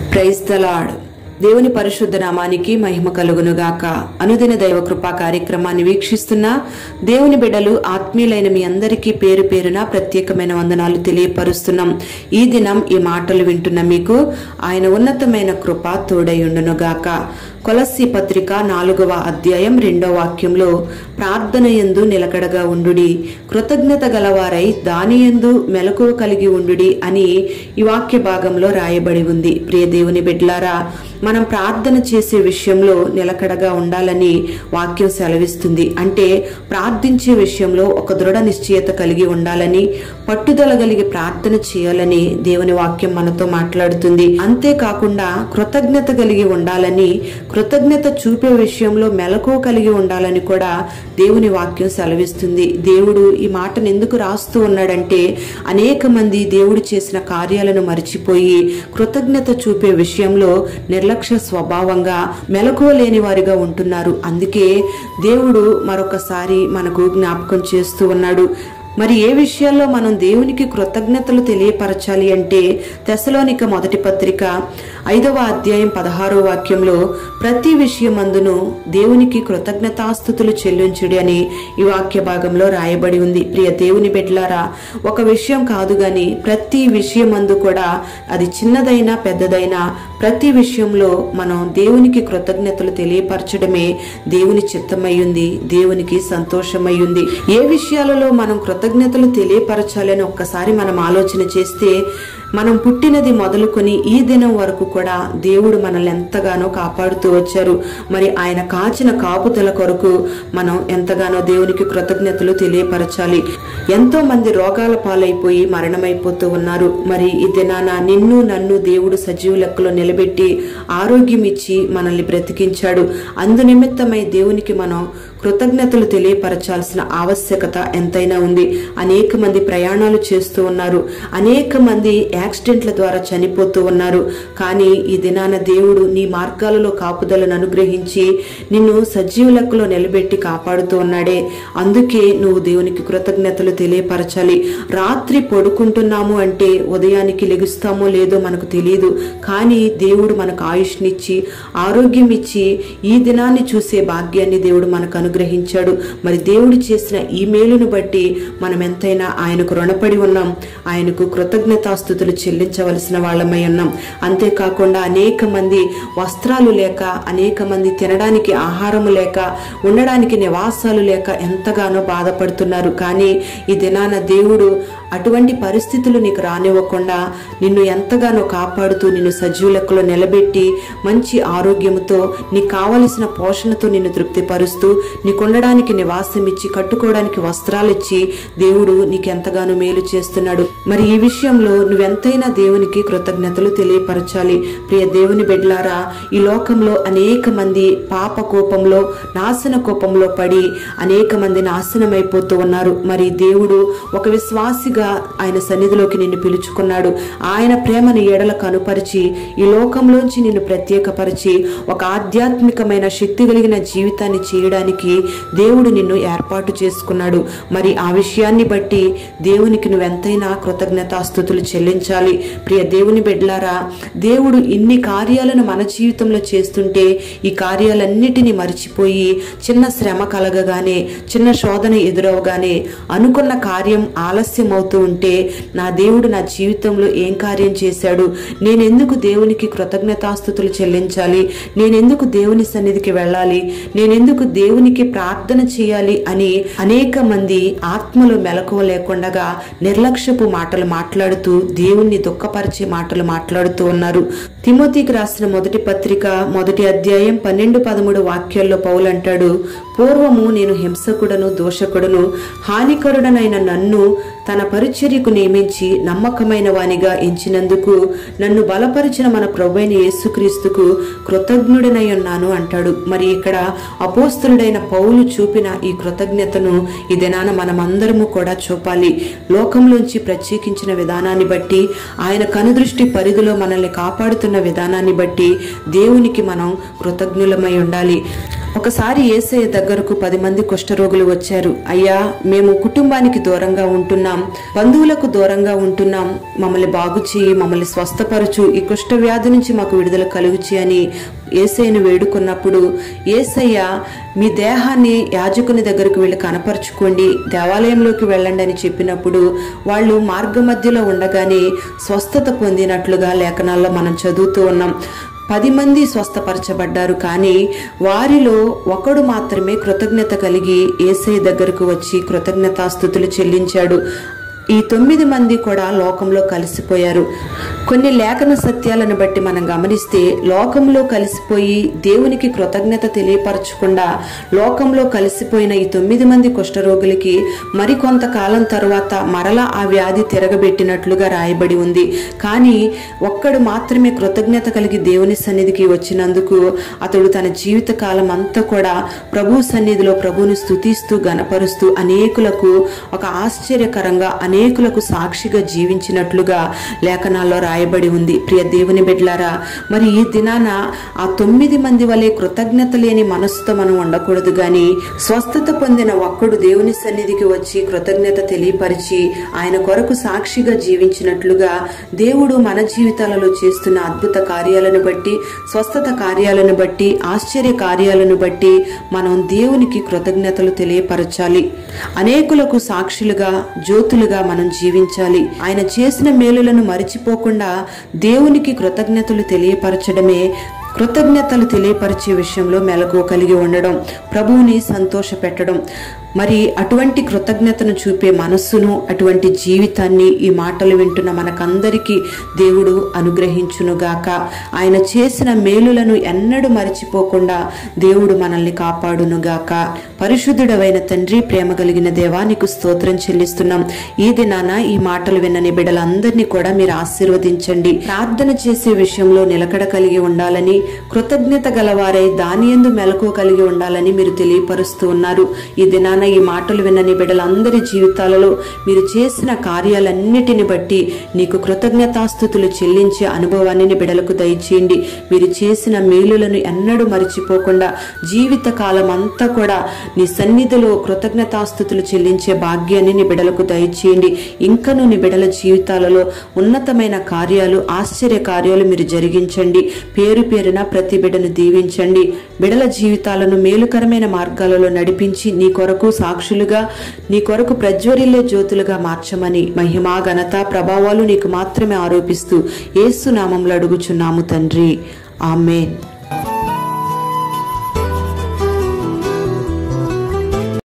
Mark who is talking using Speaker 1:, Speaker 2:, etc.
Speaker 1: praise the lord దేవుని పరిశుద్ధ నామానికి మహిమ కలుగునుగాక అనుదిన దైవ కృపా కార్యక్రమాన్ని వీక్షిస్తున్న దేవుని బిడ్డలు ఆత్మీయులైన మీ అందరికీ పేరు పేరున ప్రత్యేకమైన వందనాలు తెలియపరుస్తున్నాం ఈ దినం ఈ మాటలు వింటున్న మీకు ఆయన ఉన్నతమైన కృప తోడయుండునుగాక కొలస్సి పత్రిక నాలుగవ అధ్యాయం రెండో వాక్యంలో ప్రార్థన యందు నిలకడగా ఉండుడి కృతజ్ఞత గలవారై దాని యందు మెలకువ కలిగి ఉండుడి అని ఈ వాక్య భాగంలో రాయబడి ఉంది ప్రియ దేవుని బిడ్లారా మనం ప్రార్థన చేసే విషయంలో నిలకడగా ఉండాలని వాక్యం సెలవిస్తుంది అంటే ప్రార్థించే విషయంలో ఒక దృఢ నిశ్చయత కలిగి ఉండాలని పట్టుదల కలిగి ప్రార్థన చేయాలని దేవుని వాక్యం మనతో మాట్లాడుతుంది అంతేకాకుండా కృతజ్ఞత కలిగి ఉండాలని కృతజ్ఞత చూపే విషయంలో మెలకువ కలిగి ఉండాలని కూడా దేవుని వాక్యం సెలవిస్తుంది దేవుడు ఈ మాటను ఎందుకు రాస్తూ ఉన్నాడంటే అనేక మంది దేవుడు చేసిన కార్యాలను మరిచిపోయి కృతజ్ఞత చూపే విషయంలో నిర్లక్ష్య స్వభావంగా మెలకువ లేని వారిగా ఉంటున్నారు అందుకే దేవుడు మరొకసారి మనకు జ్ఞాపకం చేస్తూ ఉన్నాడు మరి ఏ విషయాల్లో మనం దేవునికి కృతజ్ఞతలు తెలియపరచాలి అంటే తెసలోనిక మొదటి పత్రిక ఐదవ అధ్యాయం పదహారో వాక్యంలో ప్రతి విషయమందును దేవునికి కృతజ్ఞతాస్థుతులు చెల్లించుడి అని ఈ వాక్య భాగంలో రాయబడి ఉంది ప్రియ దేవుని బిడ్డలారా ఒక విషయం కాదు గాని ప్రతి విషయమందు కూడా అది చిన్నదైనా పెద్దదైనా ప్రతి విషయంలో మనం దేవునికి కృతజ్ఞతలు తెలియపరచడమే దేవుని చిత్తమయ్యుంది దేవునికి సంతోషమయ్యుంది ఏ విషయాలలో మనం కృతజ్ఞతలు తెలియపరచాలని ఒక్కసారి మనం ఆలోచన చేస్తే మనం పుట్టినది మొదలుకొని ఈ దినం వరకు కూడా దేవుడు మనల్ని ఎంతగానో కాపాడుతూ వచ్చారు మరి ఆయన కాచిన కాపుదల కొరకు మనం ఎంతగానో దేవునికి కృతజ్ఞతలు తెలియపరచాలి ఎంతో మంది రోగాల పాలైపోయి మరణమైపోతూ ఉన్నారు మరి ఈ దినాన నిన్ను నన్ను దేవుడు సజీవ లెక్కలో నిలబెట్టి ఆరోగ్యం ఇచ్చి మనల్ని బ్రతికించాడు అందు నిమిత్తమై దేవునికి మనం కృతజ్ఞతలు తెలియపరచాల్సిన ఆవశ్యకత ఎంతైనా ఉంది అనేక మంది ప్రయాణాలు చేస్తూ ఉన్నారు అనేక మంది యాక్సిడెంట్ల ద్వారా చనిపోతూ ఉన్నారు కానీ ఈ దినాన దేవుడు నీ మార్గాలలో కాపుదలను అనుగ్రహించి నిన్ను సజీవ లెక్కలో నిలబెట్టి కాపాడుతూ ఉన్నాడే అందుకే నువ్వు దేవునికి కృతజ్ఞతలు తెలియపరచాలి రాత్రి పడుకుంటున్నాము అంటే ఉదయానికి లెగుస్తామో లేదో మనకు తెలియదు కానీ దేవుడు మనకు ఆయుష్నిచ్చి ఆరోగ్యం ఇచ్చి ఈ దినాన్ని చూసే భాగ్యాన్ని దేవుడు మనకు అనుగ్రహించాడు మరి దేవుడు చేసిన ఈ మేలును బట్టి మనం ఎంతైనా ఆయనకు రుణపడి ఉన్నాం ఆయనకు కృతజ్ఞతాస్థుతులు చెల్లించవలసిన వాళ్ళమై ఉన్నాం అంతేకాకుండా అనేక మంది వస్త్రాలు లేక అనేక మంది తినడానికి ఆహారము లేక ఉండడానికి నివాసాలు లేక ఎంతగానో బాధపడుతున్నారు కానీ ఈ దినాన దేవుడు అటువంటి పరిస్థితులు నీకు రానివ్వకుండా నిన్ను ఎంతగానో కాపాడుతూ నిన్ను సజీవ లెక్కలో నిలబెట్టి మంచి ఆరోగ్యముతో నీకు కావలసిన పోషణతో నిన్ను తృప్తిపరుస్తూ నీకు ఉండడానికి నివాసం ఇచ్చి కట్టుకోవడానికి వస్త్రాలు ఇచ్చి దేవుడు నీకు ఎంతగానో మేలు చేస్తున్నాడు మరి ఈ విషయంలో నువ్వెంతైనా దేవునికి కృతజ్ఞతలు తెలియపరచాలి ప్రియ దేవుని బిడ్లారా ఈ లోకంలో అనేక మంది పాప కోపంలో నాశన కోపంలో పడి అనేక మంది నాశనమైపోతూ ఉన్నారు మరి దేవుడు ఒక విశ్వాసిగా ఆయన సన్నిధిలోకి నిన్ను పిలుచుకున్నాడు ఆయన ప్రేమను ఎడల కనుపరిచి ఈ లోకంలోంచి నిన్ను ప్రత్యేకపరిచి ఒక ఆధ్యాత్మికమైన శక్తి కలిగిన జీవితాన్ని చేయడానికి దేవుడు నిన్ను ఏర్పాటు చేసుకున్నాడు మరి ఆ విషయాన్ని బట్టి దేవునికి నువ్వెంతైనా కృతజ్ఞతాస్థుతులు చెల్లించాలి ప్రియ దేవుని బిడ్లారా దేవుడు ఇన్ని కార్యాలను మన జీవితంలో చేస్తుంటే ఈ కార్యాలన్నిటినీ మరిచిపోయి చిన్న శ్రమ కలగగానే చిన్న శోధన ఎదురవగానే అనుకున్న కార్యం ఆలస్యం అవుతూ ఉంటే నా దేవుడు నా జీవితంలో ఏం కార్యం చేశాడు నేనెందుకు దేవునికి కృతజ్ఞతాస్థుతులు చెల్లించాలి నేనెందుకు దేవుని సన్నిధికి వెళ్ళాలి నేనెందుకు దేవునికి ప్రార్థన చేయాలి అని అనేక మంది ఆత్మలో మెలకువ లేకుండా నిర్లక్ష్యపు మాటలు మాట్లాడుతూ దేవుణ్ణి దుఃఖపరిచే మాటలు మాట్లాడుతూ ఉన్నారు తిమోతికి రాసిన మొదటి పత్రిక మొదటి అధ్యాయం పన్నెండు పదమూడు వాక్యాల్లో పౌలు అంటాడు పూర్వము నేను హింసకుడను దోషకుడను హానికరుడనైన నన్ను తన పరిచర్యకు నియమించి నమ్మకమైన వానిగా ఎంచినందుకు నన్ను బలపరిచిన మన ప్రభువైన యేసుక్రీస్తుకు కృతజ్ఞుడనై ఉన్నాను అంటాడు మరి ఇక్కడ అపోస్తులుడైన పౌలు చూపిన ఈ కృతజ్ఞతను ఈ దినాన మనమందరము కూడా చూపాలి లోకంలోంచి ప్రత్యేకించిన విధానాన్ని బట్టి ఆయన కనుదృష్టి పరిధిలో మనల్ని కాపాడుతున్న విధానాన్ని బట్టి దేవునికి మనం కృతజ్ఞులమై ఉండాలి ఒకసారి ఏసయ్య దగ్గరకు పది మంది కుష్ఠరోగులు వచ్చారు అయ్యా మేము కుటుంబానికి దూరంగా ఉంటున్నాం బంధువులకు దూరంగా ఉంటున్నాం మమ్మల్ని బాగు చేయి మమ్మల్ని స్వస్థపరచు ఈ కుష్ఠ వ్యాధి నుంచి మాకు విడుదల కలుగుచి అని ఏసయ్యను వేడుకున్నప్పుడు ఏసయ్య మీ దేహాన్ని యాజకుని దగ్గరకు వెళ్ళి కనపరుచుకోండి దేవాలయంలోకి వెళ్ళండి అని చెప్పినప్పుడు వాళ్ళు మార్గ మధ్యలో ఉండగానే స్వస్థత పొందినట్లుగా లేఖనాల్లో మనం చదువుతూ ఉన్నాం పది మంది స్వస్థపరచబడ్డారు కానీ వారిలో ఒకడు మాత్రమే కృతజ్ఞత కలిగి ఏసై దగ్గరకు వచ్చి కృతజ్ఞతాస్థుతులు చెల్లించాడు ఈ తొమ్మిది మంది కూడా లోకంలో కలిసిపోయారు కొన్ని లేఖన సత్యాలను బట్టి మనం గమనిస్తే లోకంలో కలిసిపోయి దేవునికి కృతజ్ఞత తెలియపరచకుండా లోకంలో కలిసిపోయిన ఈ తొమ్మిది మంది కుష్ఠరోగులకి మరికొంతకాలం తరువాత మరలా ఆ వ్యాధి తిరగబెట్టినట్లుగా రాయబడి ఉంది కానీ ఒక్కడు మాత్రమే కృతజ్ఞత కలిగి దేవుని సన్నిధికి వచ్చినందుకు అతడు తన జీవిత కాలం అంతా కూడా ప్రభు సన్నిధిలో ప్రభువుని స్తుతిస్తూ గనపరుస్తూ అనేకులకు ఒక ఆశ్చర్యకరంగా అనేకులకు సాక్షిగా జీవించినట్లుగా లేఖనాల్లో రాయబడి ఉంది ప్రియ దేవుని బిడ్లారా మరి ఈ దినాన ఆ తొమ్మిది మంది వలె కృతజ్ఞత లేని మనస్సుతో మనం ఉండకూడదు గాని స్వస్థత పొందిన ఒక్కడు దేవుని సన్నిధికి వచ్చి కృతజ్ఞత తెలియపరిచి ఆయన కొరకు సాక్షిగా జీవించినట్లుగా దేవుడు మన జీవితాలలో చేస్తున్న అద్భుత కార్యాలను బట్టి స్వస్థత కార్యాలను బట్టి ఆశ్చర్య కార్యాలను బట్టి మనం దేవునికి కృతజ్ఞతలు తెలియపరచాలి అనేకులకు సాక్షులుగా జ్యోతులుగా మనం జీవించాలి ఆయన చేసిన మేలులను మరిచిపోకుండా దేవునికి కృతజ్ఞతలు తెలియపరచడమే కృతజ్ఞతలు తెలియపరిచే విషయంలో మెలకు కలిగి ఉండడం ప్రభువుని సంతోష పెట్టడం మరి అటువంటి కృతజ్ఞతను చూపే మనస్సును అటువంటి జీవితాన్ని ఈ మాటలు వింటున్న మనకందరికీ దేవుడు అనుగ్రహించునుగాక ఆయన చేసిన మేలులను ఎన్నడూ మరిచిపోకుండా దేవుడు మనల్ని కాపాడునుగాక పరిశుద్ధుడవైన తండ్రి ప్రేమ కలిగిన దేవానికి స్తోత్రం చెల్లిస్తున్నాం ఈ దినాన ఈ మాటలు విన్నని బిడ్డలందరినీ కూడా మీరు ఆశీర్వదించండి ప్రార్థన చేసే విషయంలో నిలకడ కలిగి ఉండాలని కృతజ్ఞత గలవారై దాని ఎందు మెలకు కలిగి ఉండాలని మీరు తెలియపరుస్తూ ఉన్నారు ఈ దినాన ఈ మాటలు విన్నని బిడ్డలందరి జీవితాలలో మీరు చేసిన కార్యాలన్నిటిని బట్టి నీకు కృతజ్ఞతాస్థుతులు చెల్లించే అనుభవాన్ని నీ బిడ్డలకు దయచేయండి మీరు చేసిన మేలులను ఎన్నడూ మరిచిపోకుండా జీవిత కాలం అంతా కూడా నీ సన్నిధిలో కృతజ్ఞతాస్థుతులు చెల్లించే భాగ్యాన్ని నీ బిడ్డలకు దయచేయండి ఇంకను నీ బిడ్డల జీవితాలలో ఉన్నతమైన కార్యాలు ఆశ్చర్య కార్యాలు మీరు జరిగించండి పేరు పేరున ప్రతి బిడ్డను దీవించండి బిడల జీవితాలను మేలుకరమైన మార్గాలలో నడిపించి నీ కొరకు సాక్షులుగా నీ కొరకు ప్రజ్వరిల్లే జ్యోతులుగా మార్చమని మహిమా ఘనత ప్రభావాలు నీకు మాత్రమే ఆరోపిస్తూ ఏసు నామంలో అడుగుచున్నాము తండ్రి ఆమెన్